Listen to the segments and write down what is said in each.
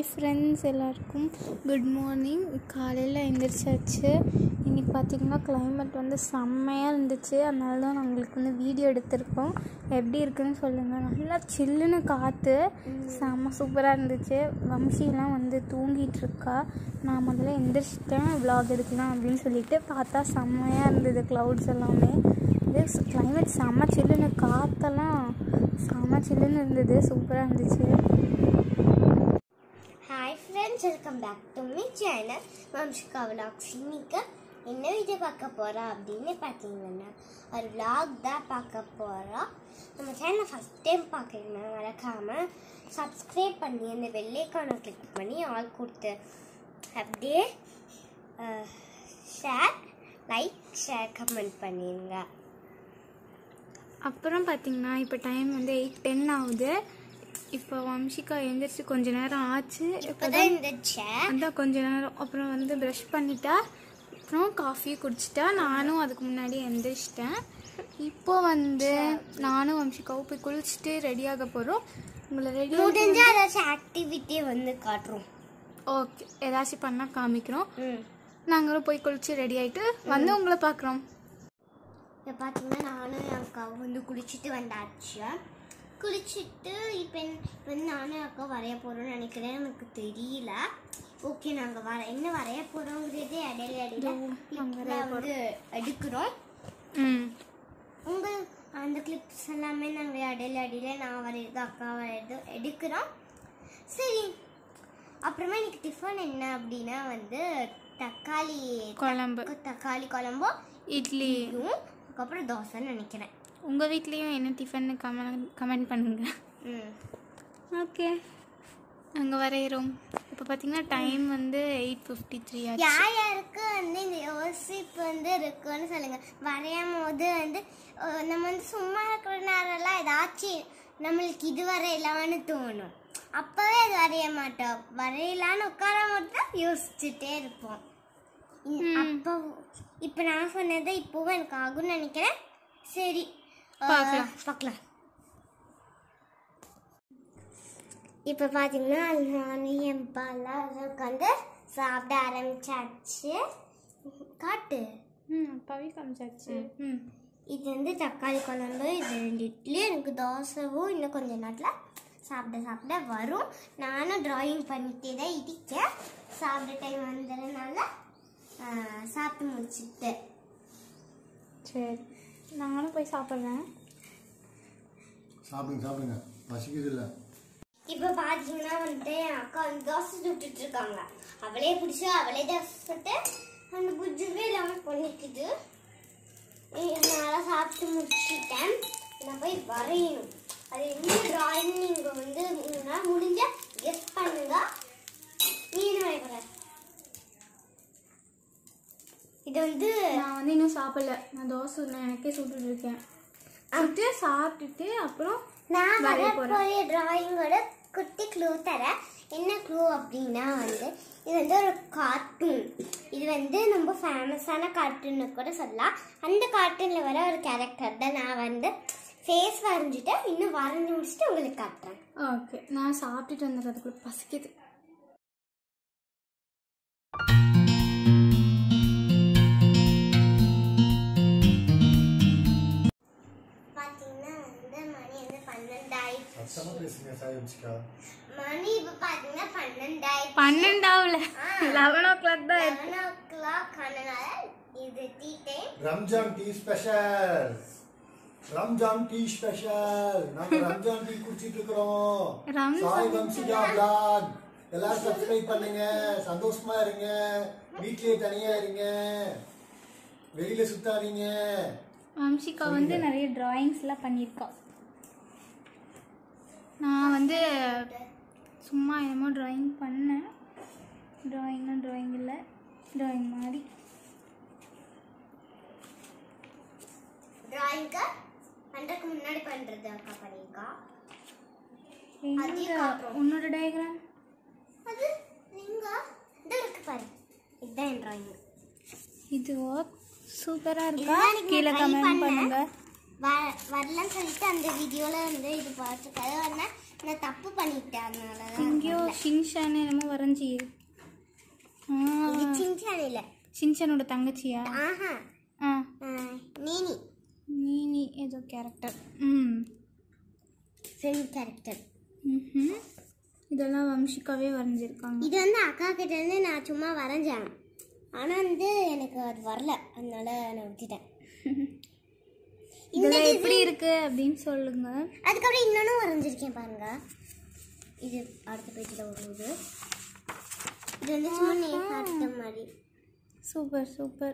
Hi friends எல்லாருக்கும் good morning காலையில் எழுந்திரிச்சாச்சு இன்றைக்கி பார்த்திங்கன்னா climate வந்து செம்மையாக இருந்துச்சு அதனால தான் நான் உங்களுக்கு வந்து வீடியோ எடுத்திருக்கோம் எப்படி இருக்குன்னு சொல்லுங்கள் நல்லா சில்லுன்னு காற்று செம்ம சூப்பராக இருந்துச்சு வம்சிலாம் வந்து தூங்கிட்டு இருக்கா நான் முதல்ல எந்திரிச்சிட்டேன் vlog எடுக்கலாம் அப்படின்னு சொல்லிட்டு பார்த்தா செம்மையாக இருந்தது க்ளவுட்ஸ் எல்லாமே இது climate செம்ம சில்லுன்னு காற்றெல்லாம் செம்ம சில்லுன்னு இருந்தது சூப்பராக இருந்துச்சு hi friends welcome back to me channel Vamsika vlogs இன்னைக்கு என்ன வீடியோ பார்க்க போகிறோம் அப்படின்னு பார்த்தீங்கன்னா ஒரு விலாக் தான் பார்க்க போகிறோம் நம்ம சேனலை ஃபஸ்ட் டைம் பார்க்குறீங்கன்னா மறக்காமல் சப்ஸ்கிரைப் பண்ணி அந்த வெள்ளைக்கான கிளிக் பண்ணி ஆல் கொடுத்து அப்படியே ஷேர் லைக் ஷேர் கமெண்ட் பண்ணிடுங்க அப்புறம் பார்த்தீங்கன்னா இப்போ டைம் வந்து எயிட் டென் ஆகுது இப்போ வம்சிகா எந்திரிச்சு கொஞ்ச நேரம் ஆச்சு இப்போ இப்போதான் இந்த சேர் அதான் கொஞ்ச நேரம் அப்புறம் வந்து ப்ரஷ் பண்ணிட்டா அப்புறம் காஃபி குடிச்சிட்டா நானும் அதுக்கு முன்னாடி எந்திரிச்சிட்டேன் இப்போ வந்து நானும் வம்சிகாவும் போய் குளிச்சுட்டு ரெடியாக போகிறோம் உங்களை ரெடி முடிஞ்சால் ஏதாச்சும் ஆக்டிவிட்டியை வந்து காட்டுறோம் ஓகே ஏதாச்சும் பண்ணால் காமிக்கிறோம் ம் நாங்களும் போய் குளிச்சு ரெடி ஆகிட்டு வந்து உங்களை பார்க்குறோம் இப்போ பார்த்தீங்கன்னா நானும் என் அக்காவும் வந்து குளிச்சுட்டு வந்தாச்சு குளிச்சுட்டு இப்போ இப்போ வந்து நானும் என் அக்கா வரைய போகிறோம்னு நினைக்கிறேன் எனக்கு தெரியல ஓகே நாங்கள் வர என்ன வரைய போகிறோங்கிறது இடையில இடையில clipல வந்து எடுக்கிறோம் ம் உங்கள் அந்த கிளிப்ஸ் எல்லாமே நாங்கள் இடையில இடையில நான் வரையிறது அக்கா வரையிறது எடுக்கிறோம் சரி அப்புறமா இன்னைக்கு டிஃபன் என்ன அப்படின்னா வந்து தக்காளி குழம்பு தக்காளி குழம்பும் இட்லி இதுவும் அதுக்கப்புறம் தோசைன்னு நினைக்கிறேன் உங்கள் வீட்லேயும் என்ன டிஃபன் கமெண்ட் கமெண்ட் பண்ணுங்கள் ம் ஓகே அங்கே வரைகிறோம் இப்போ பார்த்தீங்கன்னா டைம் வந்து எயிட் ஃபிஃப்டி த்ரீ ஆச்சு யார் யாருக்கு வந்து இந்த யோசிப்பு வந்து இருக்குன்னு சொல்லுங்க வரையும் போது வந்து அஹ், நம்ம வந்து சும்மா இருக்கிற நேரம்லாம் ஏதாச்சும் நம்மளுக்கு இது வரையலான்னு தோணும் அப்பவே அது வரைய மாட்டோம் வரையலான்னு உட்கார மட்டும் யோசிச்சுட்டே இருப்போம் இ- அப்போ இப்போ நான் சொன்னது இப்போவும் எனக்கு ஆகும்னு நினைக்கிறேன் சரி அஹ், பார்க்கலாம். பார்க்கலாம் இப்போ பார்த்தீங்கன்னா நானும் என் பாலாம் உட்காந்து சாப்பிட ஆரம்பிச்சாச்சு காட்டு ம் அப்பாவே காமிச்சாச்சு ம் இது வந்து தக்காளி குழம்பு இது ரெண்டு இட்லி எனக்கு தோசைவும் இன்னும் கொஞ்ச நேரத்தில் சாப்பிட சாப்பிட வரும் நானும் டிராயிங் பண்ணிட்டே தான் இருக்கேன் சாப்பிட டைம் வந்ததுனால ஆஹ், சாப்பிட்டு முடிச்சுட்டு சரி நானும் போய் சாப்பிட்றேன் சாப்பிடுங்க சாப்பிடுங்க பசிக்குது இல்லை இப்போ பார்த்தீங்கன்னா வந்துட்டு என் அக்கா வந்து தோசை சுட்டுட்டு இருக்காங்க அவளே பிடிச்சி அவளே தோசை சுட்டு அந்த புஜ்ஜுவே இல்லாமல் பண்ணிக்குது நான் சாப்பிட்டு முடிச்சிட்டேன் நான் போய் வரையணும் அது என்ன டிராயிங் நீங்கள் வந்து உங்களால் முடிஞ்ச கெஸ் பண்ணுங்க நீ என்ன வரைய போற இது வந்து நான் வந்து இன்னும் சாப்பிடல நான் தோசை நான் எனக்கே சுட்டுட்டு இருக்கேன் சுட்டு சாப்பிட்டுட்டு அப்புறம் நான் வரைய வரப்போகிற டிராயிங்கோட குட்டி க்ளூ தரேன் என்ன க்ளூ அப்படின்னா வந்து இது வந்து ஒரு கார்ட்டூன் இது வந்து ரொம்ப ஃபேமஸான கார்ட்டூன்னு கூட சொல்லலாம் அந்த கார்ட்டூனில் வர ஒரு கேரக்டர் தான் நான் வந்து ஃபேஸ் வரைஞ்சிட்டு இன்னும் வரைஞ்சி முடிச்சுட்டு உங்களுக்கு காட்டுறேன் ஓகே நான் சாப்பிட்டுட்டு வந்துடுறதுக்குள்ள பசிக்குது பார்த்தீங்கன்னா வந்து மணி வந்து பன்னெண்டாயிரம் சத்தமாக பேசுங்க சாய் வச்சுக்கா மணி இப்போ பார்த்தீங்கன்னா பன்னெண்டாயிரம் பன்னெண்டாவில் லெவன் ஓ கிளாக் தான் லெவன் ஓ கிளாக் ஆனனால இது tea time Ramzan tea special Ramzan tea special நாங்க ரம்ஜான் டீ குடிச்சிட்டு இருக்கிறோம் ரம்ஜான் சாய் வம்சிகா vlog எல்லாரும் சப்ஸ்கிரைப் பண்ணுங்க சந்தோஷமா இருங்க வீட்லயே தனியா இருங்க வெளியில சுத்தாதீங்க வம்சிகா வந்து நிறைய டிராயிங்ஸ்லாம் பண்ணியிருக்கா நான் வந்து சும்மா என்னமோ டிராயிங் பண்ணேன் டிராயிங்னா டிராயிங் இல்லை டிராயிங் மாதிரி டிராயிங்க்கு பண்ணுறதுக்கு முன்னாடி பண்ணுறது அக்கா பண்ணியிருக்கா எங்க அதையும் காட்டுறோம். உன்னோட டயக்ராம் அது நீங்க இந்த இருக்கு பாரு இதுதான் என் டிராயிங் இதுவோ சூப்பராக இருக்கா இதுதான் நீங்க கீழே try கமெண்ட் பண்ண. பண்ணுங்க வ வரலன்னு சொல்லிட்டு அந்த வீடியோவில் வந்து இது பார்த்துருக்காரு ஆனால் நான் தப்பு பண்ணிட்டேன் அதனால தான் எங்கேயோ ஷின்ஷான் என்னமோ வரைஞ்சி ஆ இது சின்சான் இல்லை ஷின்ஷானோட தங்கச்சியா ஆஹா ஆ ஆஹ், நீனி நீ ஏதோ கேரக்டர் ம் ஃப்ரெண்ட் கேரக்டர் ம்ஹும். இதெல்லாம் வம்சிக்காவே வரைஞ்சிருக்காங்க இது வந்து அக்கா கிட்ட இருந்து நான் சும்மா வரைஞ்சேன் ஆனால் வந்து எனக்கு அது வரல அதனால நான் விட்டுட்டேன் இதெல்லாம் எப்படி இருக்கு அப்படின்னு சொல்லுங்க அதுக்கப்புறம் இன்னொன்னும் வரைஞ்சிருக்கேன் பாருங்க இது அடுத்த பேஜில் வருது இது வந்து சும்மா நேம் அடுத்த மாதிரி சூப்பர் சூப்பர்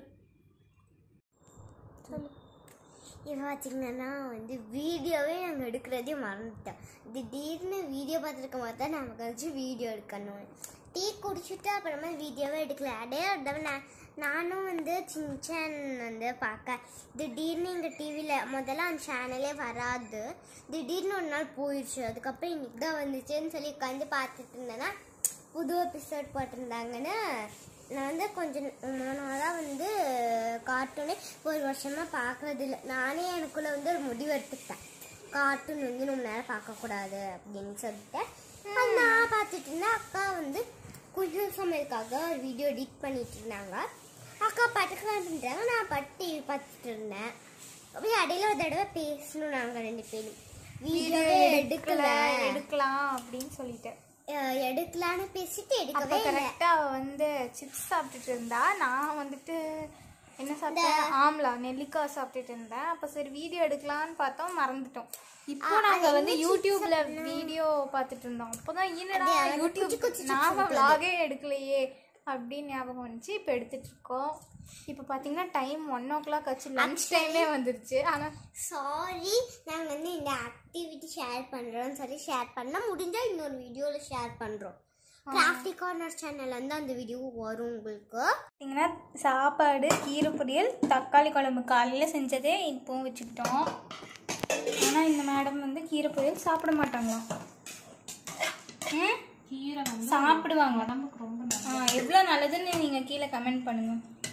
இப்போ பார்த்தீங்கன்னா வந்து வீடியோவே நாங்கள் எடுக்கிறதே மறந்துட்டோம் திடீர்னு வீடியோ பார்த்துருக்க போது தான் நமக்கு வச்சு வீடியோ எடுக்கணும் டீ குடிச்சிட்டு அப்புறமா வீடியோவே எடுக்கல அதே ஒரு தடவை நான் நானும் வந்து சின்சான் வந்து பார்க்க திடீர்னு எங்கள் டிவியில் முதல்ல அந்த சேனலே வராது திடீர்னு ஒரு நாள் போயிடுச்சு அதுக்கப்புறம் இன்னைக்கு தான் வந்துச்சுன்னு சொல்லி உட்காந்து பார்த்துட்டு இருந்தேன்னா புது எபிசோட் போட்டிருந்தாங்கன்னு நான் வந்து கொஞ்சம் மூணு நாளாக வந்து கார்ட்டூனே ஒரு வருஷமாக பார்க்கறது இல்லை நானே எனக்குள்ளே வந்து ஒரு முடிவு எடுத்துக்கிட்டேன் கார்ட்டூன் வந்து ரொம்ப நேரம் பார்க்கக்கூடாது அப்படின்னு சொல்லிட்டு அது நான் பார்த்துட்டு இருந்தேன் அக்கா வந்து கொஞ்சம் சமையலுக்காக ஒரு வீடியோ எடிட் பண்ணிட்டு இருந்தாங்க அக்கா பட்டுக்கலாம் பண்ணிட்டாங்க நான் பட்டு டிவி பார்த்துட்டு இருந்தேன் அப்படியே இடையில ஒரு தடவை பேசணும் நாங்கள் ரெண்டு பேரும் வீடியோ எடுக்கல எடுக்கலாம் அப்படின்னு சொல்லிட்டேன் அஹ் எடுக்கலான்னு பேசிட்டு அப்போ எடுக்கவே இல்லை கரெக்டாக அவ வந்து சிப்ஸ் சாப்பிட்டுட்டு இருந்தா நான் வந்துட்டு என்ன சாப்பிட்டேன் ஆம்லா நெல்லிக்காய் சாப்பிட்டுட்டு இருந்தேன் அப்போ சரி வீடியோ எடுக்கலான்னு பார்த்தோம் மறந்துட்டோம் இப்போ நாங்க வந்து யூடியூப்ல வீடியோ பார்த்துட்டு இருந்தோம் அப்போதான் என்னடா யூடியூப் நாம vlog-ஏ எடுக்கலையே அப்படின்னு ஞாபகம் வந்துச்சு இப்போ எடுத்துட்டு இருக்கோம் இப்போ பார்த்தீங்கன்னா டைம் ஒன் ஓ கிளாக் ஆச்சு லஞ்ச் டைமே வந்துருச்சு ஆனால் சாரி நாங்கள் வந்து இந்த ஆக்டிவிட்டி ஷேர் பண்ணுறோம்னு சொல்லி ஷேர் பண்ணால் முடிஞ்சால் இன்னொரு வீடியோவில் ஷேர் பண்ணுறோம் கிராஃப்டி கார்னர் சேனல் வந்து அந்த வீடியோ வரும் உங்களுக்கு பார்த்தீங்கன்னா சாப்பாடு கீரை பொரியல் தக்காளி குழம்பு காலையில் செஞ்சதே இப்போவும் வச்சுக்கிட்டோம் ஆனால் இந்த மேடம் வந்து கீரை பொரியல் சாப்பிட மாட்டாங்களாம் ம்? சாப்பிடுவாங்க உடம்புக்கு ரொம்ப ஆ எவ்வளோ நல்லதுன்னு நீங்கள் கீழே கமெண்ட் பண்ணுங்க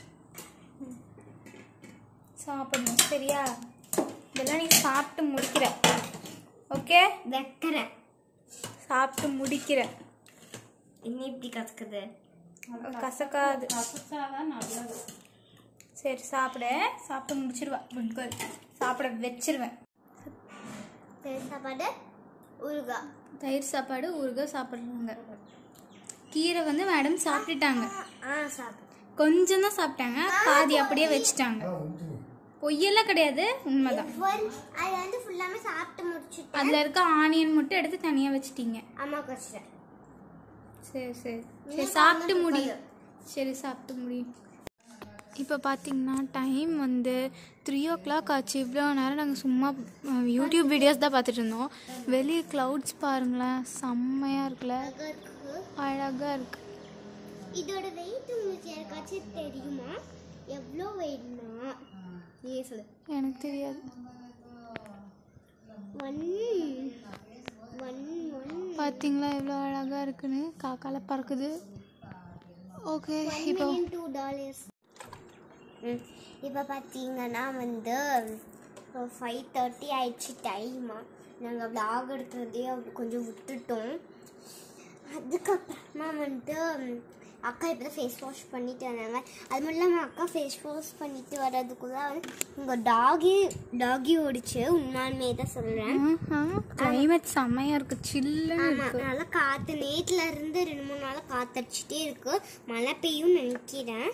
சாப்பிடணும் சரியா இதெல்லாம் நீ சாப்பிட்டு முடிக்கிற ஓகே வைக்கிறேன் சாப்பிட்டு முடிக்கிற இன்னும் இப்படி கற்றுக்குது கசக்காது சரி சாப்பிட சாப்பிட்டு முடிச்சிருவா குட் கேர்ள் சாப்பிட வச்சிருவேன் சாப்பாடு ஊறுகா தயிர் சாப்பாடு ஊறுகாய் சாப்பிட்றாங்க கீரை வந்து மேடம் சாப்பிட்டுட்டாங்க ஆ சாப்பிடு கொஞ்சம் தான் சாப்பிட்டாங்க பாதி அப்படியே வச்சுட்டாங்க பொய்யெல்லாம் கிடையாது உண்மைதான் ஒன் அது வந்து ஃபுல்லாமே சாப்பிட்டு முடிச்சுட்டு அதில் இருக்க ஆனியன் மட்டும் எடுத்து தனியாக வச்சிட்டீங்க அம்மா வச்சிட்டேன் சரி சரி சரி சாப்பிட்டு முடி சரி சாப்பிட்டு முடி இப்போ பார்த்தீங்கன்னா டைம் வந்து த்ரீ ஓ கிளாக் ஆச்சு இவ்வளோ நேரம் நாங்கள் சும்மா அஹ், யூடியூப் வீடியோஸ் தான் பார்த்துட்டு இருந்தோம் வெளியே க்ளவுட்ஸ் பாருங்களேன் செம்மையாக இருக்குல்ல அழகா இருக்கு அழகாக இருக்கு இதோட வெயிட் உங்களுக்கு யாருக்காச்சும் தெரியுமா எவ்வளோ வெயிட்னா நீ சொல்லு எனக்கு தெரியாது ஒன் ஒன் ஒன் பார்த்தீங்களா எவ்வளோ அழகாக இருக்குன்னு காக்கால பறக்குது ஓகே இப்போ மில்லியன் டூ டாலர்ஸ் இப்போ பார்த்தீங்கன்னா வந்து ஃபைவ் தேர்ட்டி ஆயிடுச்சு டைமா நாங்கள் vlog எடுக்கிறதே கொஞ்சம் விட்டுட்டோம் அதுக்கப்புறமா வந்துட்டு ம், அக்கா இப்போ தான் ஃபேஸ் வாஷ் பண்ணிட்டு வந்தாங்க அது மட்டும் இல்லாமல் அக்கா ஃபேஸ் வாஷ் பண்ணிட்டு வர்றதுக்குள்ள வந்து உங்கள் டாகி டாகி ஓடிச்சு உண்மையாலுமே தான் சொல்கிறேன் கிளைமேட் செம்மையாக இருக்கு சில்லுன்னு ஆமா இருக்கு நல்லா காத்து நேத்துல இருந்து ரெண்டு மூணு நாளா காத்தடிச்சிட்டே இருக்கு மழை பெய்யும் நினைக்கிறேன்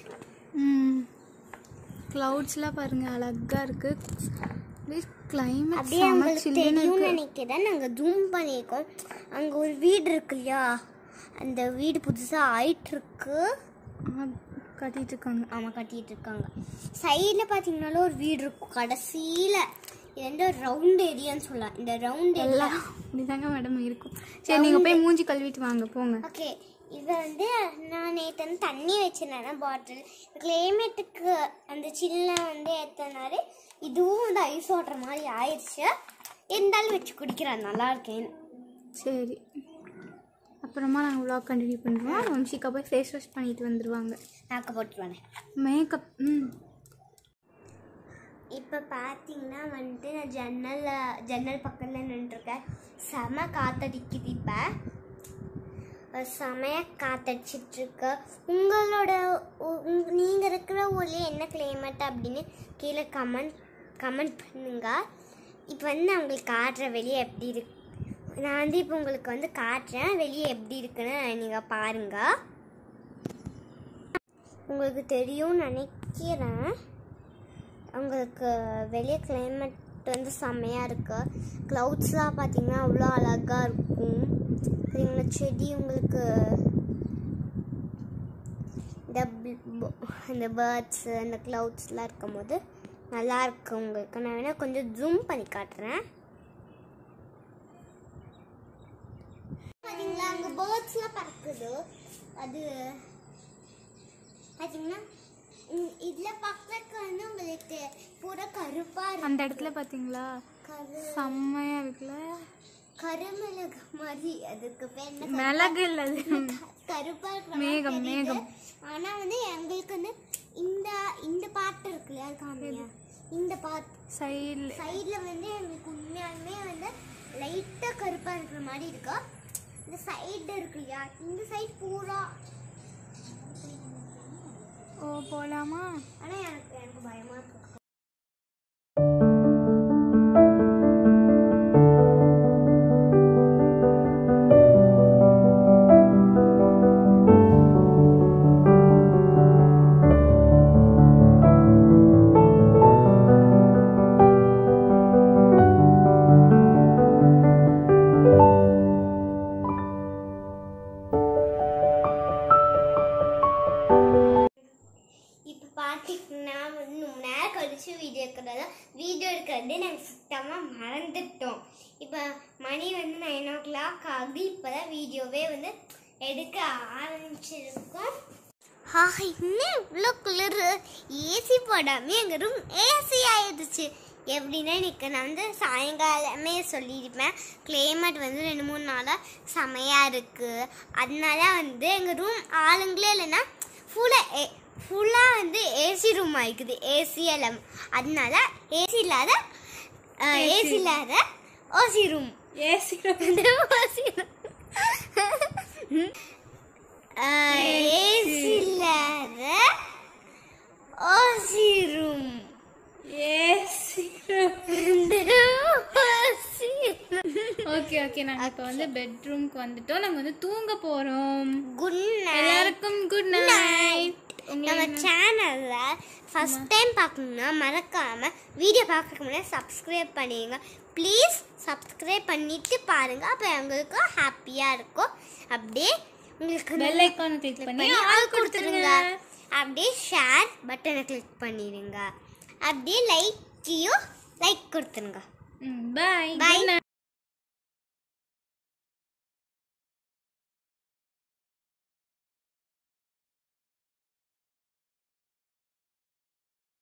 க்ளவுட்ஸ்லாம் பாருங்க அழகா இருக்கு கிளைமேட் அப்படியே செம்ம உங்களுக்கு சில்லுன்னு தெரியும் இருக்கு நினைக்கிறேன் நாங்க ஜூம் பண்ணியிருக்கோம் அங்க ஒரு வீடு இருக்கு இல்லையா அந்த வீடு புதுசா ஆயிட்டு இருக்கு ஆ, கட்டிட்டு இருக்காங்க ஆமா கட்டிட்டு இருக்காங்க சைடுல பாத்தீங்கன்னாலும் ஒரு வீடு இருக்கும் கடைசியில இது வந்து ஒரு ரவுண்ட் ஏரியான்னு சொல்லலாம் இந்த ரவுண்ட் ஏரியா எல்லாம் இப்படிதாங்க மேடம் இருக்கும் சரி நீங்க போய் மூஞ்சி கழுவிட்டு வாங்க போங்க ஓகே இது வந்து நான் நேற்று வந்து தண்ணி வச்சிருந்தேன் பாட்டில் கிளைமேட்டுக்கு அந்த சில்ல வந்து ஏற்றனாரு இதுவும் வந்து ஐஸ் ஓட்டுற மாதிரி ஆயிடுச்சு இருந்தாலும் வச்சு குடிக்கிறேன் நல்லா இருக்கேன் சரி அப்புறமா நாங்கள் vlog கண்டினியூ பண்ணுறோம் வம்சிக்கா போய் ஃபேஸ் வாஷ் பண்ணிட்டு வந்துடுவாங்க நாக்க போட்டு வரேன் மேக்கப் ம் இப்போ பார்த்தீங்கன்னா வந்துட்டு நான் ஜன்னலில் ஜன்னல் பக்கத்தில் நின்றுருக்கேன் செம காத்தடிக்குது இப்போ செமையாக காத்தடிச்சிட்ருக்கு உங்களோட நீங்கள் இருக்கிற ஊர்லேயே என்ன கிளைமேட் அப்படின்னு கீழே கமெண்ட் கமெண்ட் பண்ணுங்க இப்போ வந்து நான் உங்களுக்கு காட்டுறேன் வெளியே எப்படி இருக்கு நான் வந்து இப்போ உங்களுக்கு வந்து காட்டுறேன் வெளியே எப்படி இருக்குன்னு நீங்கள் பாருங்கள் உங்களுக்கு தெரியும்னு நினைக்கிறேன் உங்களுக்கு வெளியே கிளைமேட் வந்து செம்மையாக இருக்கு க்ளவுட்ஸ்லாம் பார்த்தீங்கன்னா அவ்வளோ அழகாக இருக்கும் சரிங்களா செடி உங்களுக்கு இந்த bl- bo- இந்த பேர்ட்ஸு அந்த க்ளவுட்ஸ்லாம் இருக்கும் போது நல்லா இருக்கு உங்களுக்கு நான் வேணால் கொஞ்சம் ஜூம் பண்ணி காட்டுறேன் பார்த்தீங்களா அங்கே பேர்ட்ஸ்லாம் பறக்குது அது பார்த்தீங்கன்னா ம், இதுல பக்கத்துக்கு வந்து உங்களுக்கு பூரா கருப்பா இருக்கு அந்த இடத்துல பார்த்தீங்களா கரு செம்மையா இருக்குல்ல கருமிளகு மாதிரி அதுக்கு பேர் என்ன மிளகு இல்லை அது கருப்பா இருக்கிற மாதிரி மேகம், தெரியுது. மேகம். ஆனா வந்து எங்களுக்கு வந்து இந்த இந்த பாட்டு இருக்கு இல்லையா அது காமியா இந்த பாட்டு சைடில் சைடுல வந்து எங்களுக்கு உண்மையாலுமே வந்து லைட்டா கருப்பா இருக்கிற மாதிரி இருக்கு இந்த சைடு இருக்கு இல்லையா இந்த சைடு பூரா ஓ போகலாமா ஆனா எனக்கு எனக்கு பயமா இருக்கு இப்போ பார்த்தீங்கன்னா வந்து ரொம்ப நேரம் கழிச்சு வீடியோ எடுக்கிறதா வீடியோ எடுக்கிறது நாங்கள் சுத்தமாக மறந்துட்டோம் இப்போ மணி வந்து நைன் ஓ கிளாக் ஆகுது இப்போ தான் வீடியோவே வந்து எடுக்க ஆரம்பிச்சிருக்கோம் ஆ இன்னும் இவ்வளோ குளிர் ஏசி போடாமல் எங்கள் ரூம் ஏசி ஆயிடுச்சு எப்படின்னா இன்னைக்கு நான் வந்து சாயங்காலமே சொல்லியிருப்பேன் கிளைமேட் வந்து ரெண்டு மூணு நாளாக செமையாக இருக்குது அதனால வந்து எங்கள் ரூம் ஆளுங்களே இல்லைன்னா ஃபுல்லாக ஏ ஃபுல்லாக வந்து ஏசி ரூம் ஆயிக்குது ஏசி எல்லாம் அதனால ஏசி இல்லாத ஏசி இல்லாத OC room AC OC AC இல்லாத OC room AC OC okay okay நாங்கள் இப்போ வந்து பெட்ரூம்க்கு வந்துட்டோம் நாங்கள் வந்து தூங்க போகிறோம் குட் நைட் எல்லாருக்கும் குட் நைட் நம்ம சேனல்ல ஃபர்ஸ்ட் டைம் பார்க்கணும்னா மறக்காம வீடியோ பார்க்கறதுக்கு முன்னாடி சப்ஸ்கிரைப் பண்ணிடுங்க ப்ளீஸ் சப்ஸ்கிரைப் பண்ணிட்டு பாருங்க அப்போ எங்களுக்கு ஹாப்பியா இருக்கும் அப்படியே உங்களுக்கு பெல் ஐக்கான் கிளிக் பண்ணி பண்ணி ஆள் ஆள் கொடுத்துருங்க கொடுத்துருங்க அப்படியே ஷேர் பட்டனை கிளிக் பண்ணிடுங்க அப்படியே லைக்கையும் லைக் கொடுத்துருங்க பாய் Bye. குட்